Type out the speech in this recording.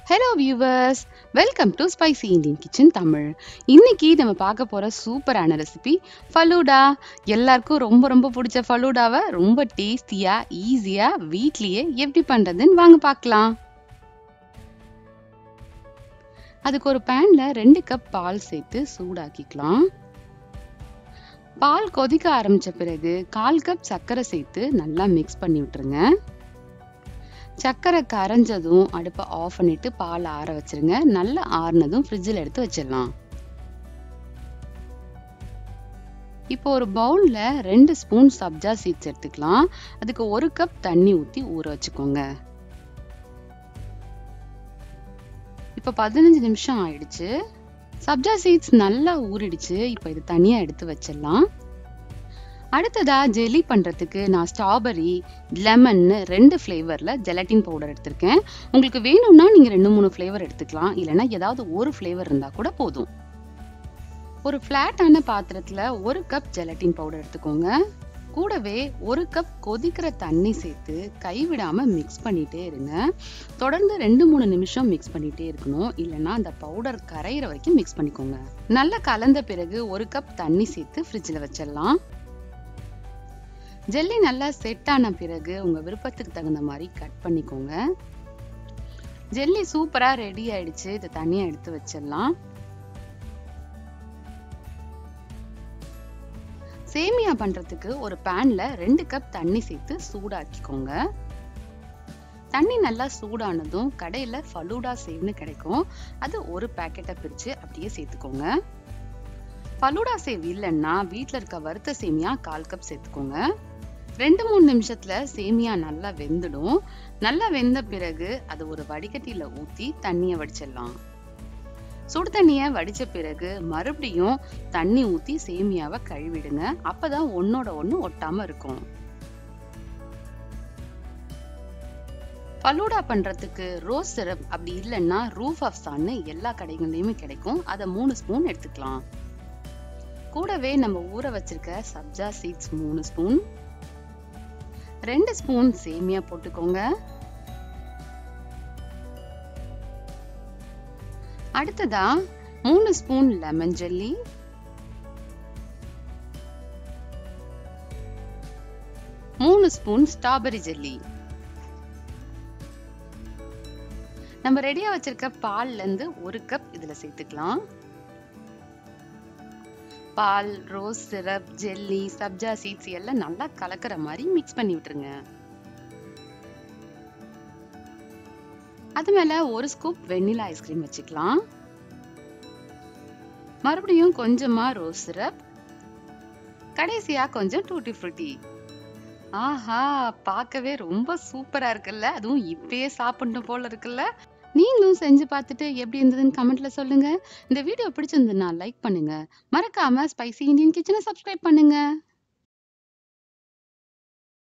hello viewers welcome to spicy Indian kitchen Tamil இன்னைக்கு நம்ம பார்க்க போற சூப்பரான ரெசிபி ஃபலூடா எல்லாருக்கும் ரொம்ப ரொம்ப பிடிச்ச ஃபலூடாவை ரொம்ப டேஸ்டியா ஈஸியா வீட்லயே எப்படி பண்றதுன்னு வாங்க பார்க்கலாம் அதுக்கு ஒரு பேன்ல ரெண்டு கப் பால் சேர்த்து சூடாக்கிக்கலாம் பால் கொதிக்க ஆரம்பிச்ச பிறகு கால் கப் சர்க்கரை சேர்த்து நல்லா மிக்ஸ் பண்ணி விட்டுருங்க சர்க்கரை கரைஞ்சதும் அடுப்பை ஆஃப் பண்ணிட்டு பால் ஆற வச்சிருங்க நல்லா ஆறுனதும் ஃப்ரிட்ஜில் எடுத்து வச்சிடலாம் இப்போ ஒரு பவுல்ல ரெண்டு ஸ்பூன் சப்ஜா சீட்ஸ் எடுத்துக்கலாம் அதுக்கு ஒரு கப் தண்ணி ஊற்றி ஊற வச்சுக்கோங்க இப்போ பதினஞ்சு நிமிஷம் ஆயிடுச்சு சப்ஜா சீட்ஸ் நல்லா ஊறிடுச்சு இப்போ இது தனியா எடுத்து வச்சிடலாம் அடுத்ததா ஜெல்லி பண்றதுக்கு நான் ஸ்ட்ராபெரி லெமன்னு ரெண்டு ஃப்ளேவர்ல ஜெலட்டின் பவுடர் எடுத்திருக்கேன் உங்களுக்கு வேணும்னா நீங்க ரெண்டு மூணு ஃப்ளேவர் எடுத்துக்கலாம் இல்லைன்னா ஏதாவது ஒரு ஃப்ளேவர் இருந்தா கூட போதும் ஒரு ஃப்ளாட்டான பாத்திரத்துல ஒரு கப் ஜெலட்டின் பவுடர் எடுத்துக்கோங்க கூடவே ஒரு கப் கொதிக்கிற தண்ணி சேர்த்து கைவிடாம மிக்ஸ் பண்ணிட்டே இருங்க தொடர்ந்து ரெண்டு மூணு நிமிஷம் மிக்ஸ் பண்ணிட்டே இருக்கணும் இல்லைன்னா அந்த பவுடர் கரையிற வரைக்கும் மிக்ஸ் பண்ணிக்கோங்க நல்லா கலந்த பிறகு ஒரு கப் தண்ணி சேர்த்து ஃப்ரிட்ஜில் வச்சிடலாம் ஜெல்லி நல்லா செட் ஆன பிறகு உங்க விருப்பத்துக்கு தகுந்த மாதிரி கட் பண்ணிக்கோங்க ஜெல்லி சூப்பரா ரெடி ஆயிடுச்சு இதை தனியா எடுத்து வச்சிடலாம் சேமியா பண்றதுக்கு ஒரு பேன்ல ரெண்டு கப் தண்ணி சேர்த்து சூடாக்கிக்கோங்க தண்ணி நல்லா சூடானதும் கடையில ஃபலூடா சேவ்னு கிடைக்கும் அது ஒரு பேக்கெட்டை பிரிச்சு அப்படியே சேர்த்துக்கோங்க ஃபலூடா சேவ் இல்லைன்னா வீட்டில் இருக்க வறுத்த சேமியா கால் கப் சேர்த்துக்கோங்க ரெண்டு மூணு நிமிஷத்துல சேமியா நல்லா வெந்துடும் நல்லா வெந்த பிறகு அது ஒரு வடிகட்டியில ஊத்தி தண்ணிய வடிச்சிடலாம் சுடு தண்ணிய வடிச்ச பிறகு மறுபடியும் தண்ணி ஊத்தி சேமியாவை கழுவிடுங்க அப்பதான் ஒன்னோட ஒண்ணு ஒட்டாம இருக்கும் ஃபலூடா பண்றதுக்கு ரோஸ் சிரப் அப்படி இல்லைன்னா ரூஃப் அஃப்சான்னு எல்லா கடைகள்லயுமே கிடைக்கும் அதை மூணு ஸ்பூன் எடுத்துக்கலாம் கூடவே நம்ம ஊற வச்சிருக்க சப்ஜா சீட்ஸ் மூணு ஸ்பூன் ரெண்டு ஸ்பூன் சேமியா போட்டுக்கோங்க அடுத்ததா மூணு ஸ்பூன் லெமன் ஜெல்லி மூணு ஸ்பூன் ஸ்ட்ராபெரி ஜெல்லி நம்ம ரெடியா வச்சிருக்க பால்ல இருந்து ஒரு கப் இதுல சேர்த்துக்கலாம் பால் rose syrup jelly sabja seeds எல்லாம் நல்லா கலக்கிற மாதிரி மிக்ஸ் பண்ணி விட்டுருங்க அது மேல ஒரு ஸ்கூப் வெண்ணிலா ஐஸ்கிரீம் வச்சுக்கலாம் மறுபடியும் கொஞ்சமா ரோஸ் சிரப் கடைசியா கொஞ்சம் டூட்டி ஃப்ரூட்டி ஆஹா பார்க்கவே ரொம்ப சூப்பரா இருக்குல்ல அதுவும் இப்பயே சாப்பிடணும் போல இருக்குல்ல நீங்களும் செஞ்சு பார்த்துட்டு எப்படி இருந்ததுன்னு கமெண்ட்ல சொல்லுங்க இந்த வீடியோ பிடிச்சிருந்ததுன்னா லைக் பண்ணுங்க மறக்காம ஸ்பைசி இந்தியன் கிச்சனை சப்ஸ்கிரைப் பண்ணுங்க